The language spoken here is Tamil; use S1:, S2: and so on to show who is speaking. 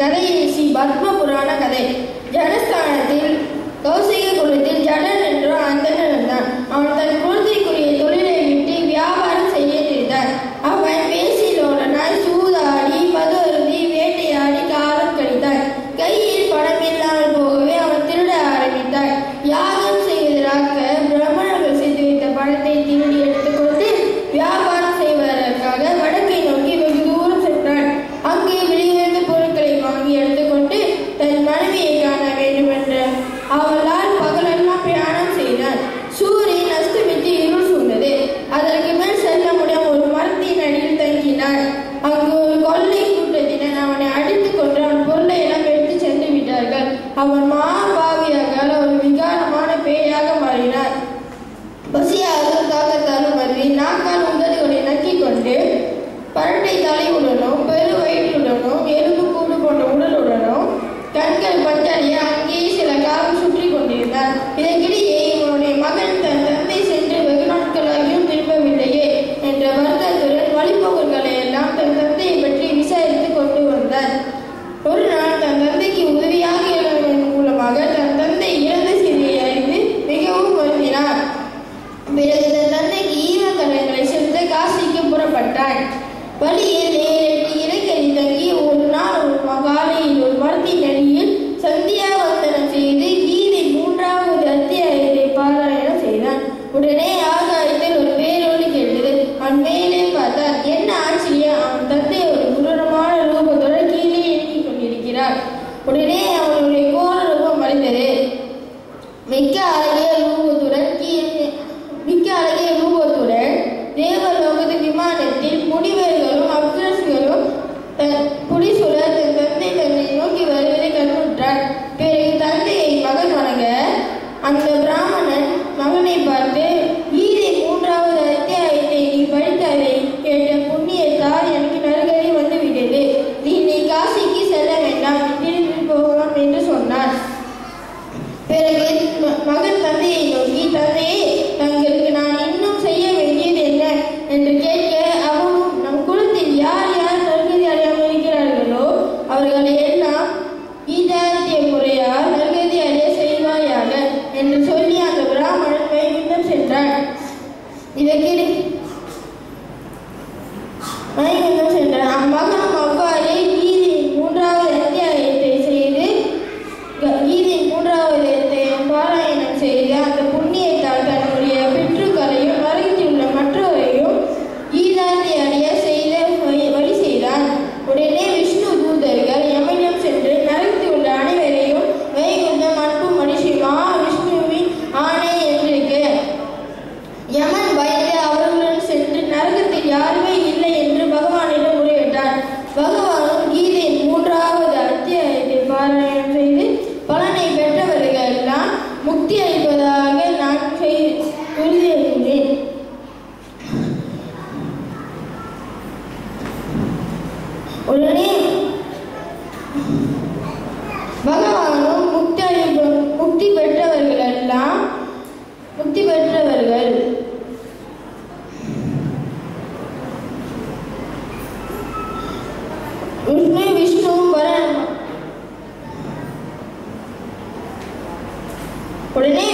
S1: கதை ஸ்ரீ பத்ம புராண கதை ஜனஸ்தானத்தில் கௌசிக குலத்தில் ஜடன் என்ற அந்தணன் இருந்தான் அவன் தன் குலத்திற்குரிய தொழிலை விட்டு வியாபாரம் செய்ய நினைத்தான் அவன் பேசிலோடனாய் சூதாடி பதுவருந்தி வேட்டையாடி காலம் கழித்தான் கையில் பணம் இல்லாமல் போகவே அவன் திருட ஆரம்பித்தான் யாகம் செய்வதற்காக பிரம்மணர்கள் சேர்த்து வைத்த பணத்தை திருடி எடுத்துக்கொண்டு வியாபாரம் செய்வதற்காக வடக்கை நோக்கி வெகு தூரம் சென்றான் அங்கே வெளியிலிருந்து பொருட்களை வாங்கி எடுத்துக்கொண்டு தன் மனைவியை காண வேண்டும் என்ற அவளால் பகலெல்லாம் பிரயாணம் செய்தான் சூரியன் அஸ்தமித்து இருள் சூழ்ந்தது அதற்கு மேல் செல்ல முடியாம ஒரு மரத்தின் அடியில் தங்கினான் அங்கு ஒரு கொள்ளை கூட்டத்தினர் அவனை அடித்துக் கொண்டு அவன் பொருளை எல்லாம் எடுத்து சென்று விட்டார்கள் அவன் மாபாவியாக ஒரு விகாரமான பேயாக மாறினார் பசியாக தாக்கத்தாலும் வருவி நாக்கால் உதடுகளை நக்கிக் கொண்டு பரட்டை தலையுடனும் பெரு வயிற்றுடனும் எலும்பு கூடு போன்ற உடலுடனும் கண்கள் பஞ்சடைய அங்கேயே சில காலம் சுற்றி கொண்டிருந்தார் இதற்கிடையே இவனுடைய மகன் தன் தந்தை சென்று வெகு நாட்களாகியும் திரும்பவில்லையே என்ற வருத்தத்துடன் வழிபோக்கர்களை எல்லாம் தன் தந்தையை பற்றி விசாரித்து கொண்டு வந்தார் ஒரு நாள் தன் தந்தைக்கு உதவியாக இருந்ததன் மூலமாக தன் தந்தை இறந்த செய்தியை அறிந்து மிகவும் வருந்தினார் பிறகு தன் தந்தைக்கு ஈவக்கரங்களை செலுத்த காசிக்கு புறப்பட்டான் வழியில் ஏழெட்டு இறக்கறி தங்கி ஒரு நாள் ஒரு காலையில் ஒரு மரத்தின் அடியில் சந்தியாவந்தனம் செய்து கீதை மூன்றாவது அத்தியாயத்தை பாராயணம் செய்தான் உடனே ஆகாயத்தில் ஒரு பேரொலி கேட்டது அவன் மேலே பார்த்தான் என்ன ஆச்சரியம் அவன் தந்தை ஒரு குரூரமான ரூபத்துடன் கீழே இறங்கிக் கொண்டிருக்கிறார் உடனே அவனுடைய கோர ரூபம் மறைந்தது மிக்க அழகிய ரூபத்துடன் கீழே மிக்க அழகிய ரூபத்துடன் தேவலோகத்து விமானத்தில் முனிவர்களும் அப்சரசுகளும் தன் புடிசூழ தன் தந்தை தன்னை நோக்கி வருவதை கண்ணுற்றான் பிறகு தந்தையை மகன் வணங்க அந்த பிராமணன் மகனை பார்த்து கீதை மூன்றாவது அத்தியாயத்தை நீ படித்ததை கேட்ட புண்ணியத்தால் எனக்கு நல்கறி வந்துவிட்டது நீ நீ காசிக்கு செல்ல வேண்டாம் நீ திரும்பி போகலாம் என்று சொன்னான் பிறகு ம- மகன் தந்தையை நோக்கி தந்தையே தங்களுக்கு நான் இன்னும் செய்ய வேண்டியது என்ன என்று கேட்க அவனும் நம் குலத்தில் யார் யார் நற்கதி அடையாமல் இருக்கிறார்களோ அவர்களை எல்லாம் கீதாத்திய முறையால் நற்கதி அடைய செய்வாயாக என்று சொல்லி அந்த பிராமணன் வைகுண்டம் சென்றான் இதற்கிடை வைகுண்டம் சென்றான் அம்மகனும் அவ்வாறே கீதையின் மூன்றாவது அத்தியாயத்தை செய்து கீதையின் மூன்றாவது அத்தியாயம் பாராயணம் செய்து அந்த புண்ணியத்தால் தன்னுடைய பெற்றுக்களையும் நரகத்தில் உள்ள மற்றவரையும் கீதாந்தி அடைய செய்த வழி- வழி செய்தான் உடனே விஷ்ணு தூதர்கள் யமனிடம் சென்று நரகத்தில் உள்ள அனைவரையும் வைகுண்டம் அன்புமணி ஸ்ரீ மகா விஷ்ணுவின் ஆணை என்றிருக்க யமன் பயந்து அவர்களுடன் சென்று நரகத்தில் யாருமே இல்லை என்று பகவானிடம் முறையிட்டார் பகவானும் கீதையின் மூன்றாவது அத்தியாயத்தை பாராயணம் செய்து பலனை பெற்றவர்கள் எல்லாம் முக்தி அளிப்பதாக நான் செய்- உறுதியளிக்கிறேன் உடனே பகவானும் முக்தி அளிப்ப முக்தி பெற்றவர்கள் எல்லாம் முக்தி பெற்றவர்கள் விஷ்ணு விஷ்ணுவும் வரன் உடனே